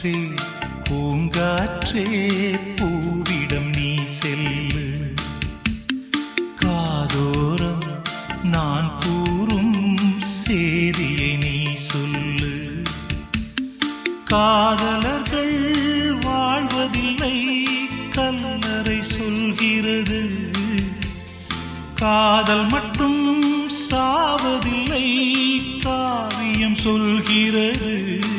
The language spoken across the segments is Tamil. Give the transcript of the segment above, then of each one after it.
பூங்காற்றே பூங்காற்றே பூவிடம் நீ செல்லு காதோரம் நான் கூறும் சேதியை நீ சொல்லு காதலர்கள் வாழ்வதில்லை கல்லறை சொல்கிறது காதல் மட்டும் சாவதில்லை காவியம் சொல்கிறது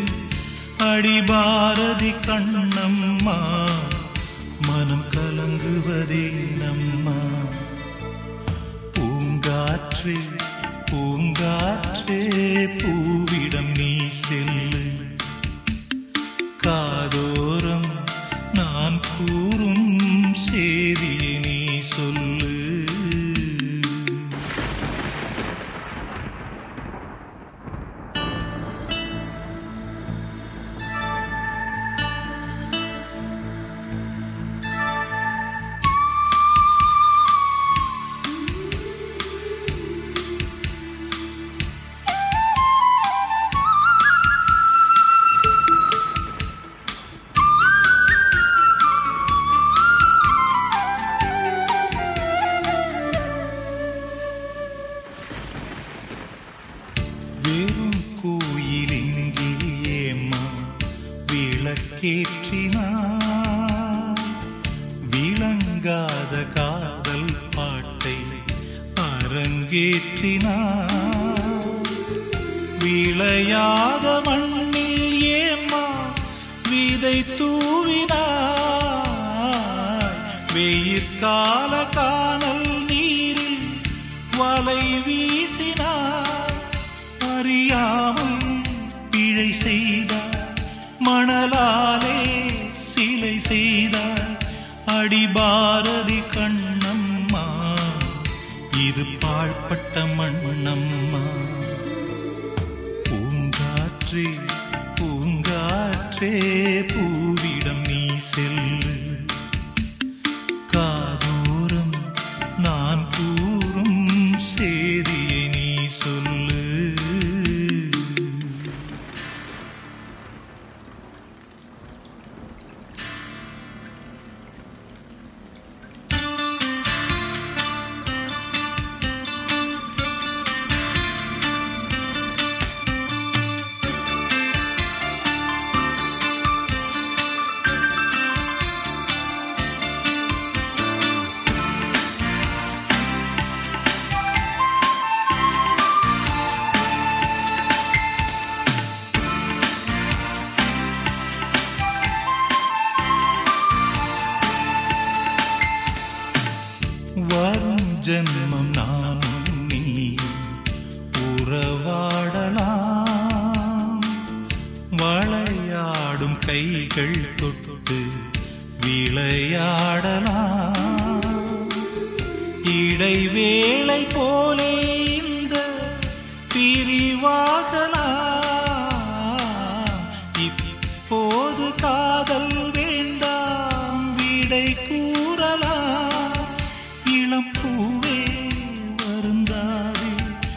அடிபாரதி கண்ணம்மா மனம் கலங்குவதே நம்மா பூங்காற்றே பூங்காற்றே பூவிடம் நீ செல்லு காதோரம் நான் கூறும் சேதியை நீ சொல்லு வெறும் கோயிலிங்கே ஏம்மா விளக்கேற்றினார் விளங்காத காதல் பாட்டை அரங்கேற்றினார் விளையாத மண்ணில் ஏம்மா விதை தூவினார் வெயிற்கால காணல் நீரில் வலை வீசினார் அறியாமல் பிழை செய்தார் மணலாலே சிலை செய்தார் அடிபாரதி கண்ணம்மா இது பாழ்பட்ட மண்ணம்மா பூங்காற்றே பூங்காற்றே பூவிடம் நீ செல்லு காதோரம் நான் கூறும் சேதியை நீ சொல்லு வரும் ஜென்மம் நானும் நீ உறவாடலாம் வளையாடும் கைகள் தொட்டு விளையாடலாம் இடைவேளை போலே இந்த பிரிவாகலாம் இப்போது காதல் வேண்டாம் விடை கூறலாம் இளம் பூவே வருந்தாதே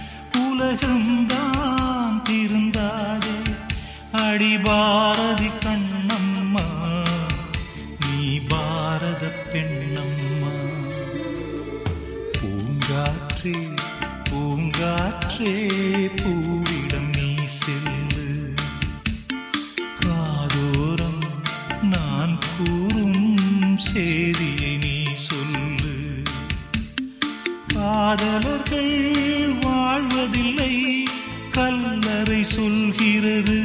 உலகம்தான் திருந்தாதே அடி பாரதி கண்ணம்மா நீ பாரத பெண்ணம்மா பூங்காற்றே பூங்காற்றே பூவிடம் நீ செல்லு காதோரம் நான் கூறும் சேதியை நீ சொல்லு காதலர்கள் வாழ்வதில்லை கல்லறை சொல்கிறது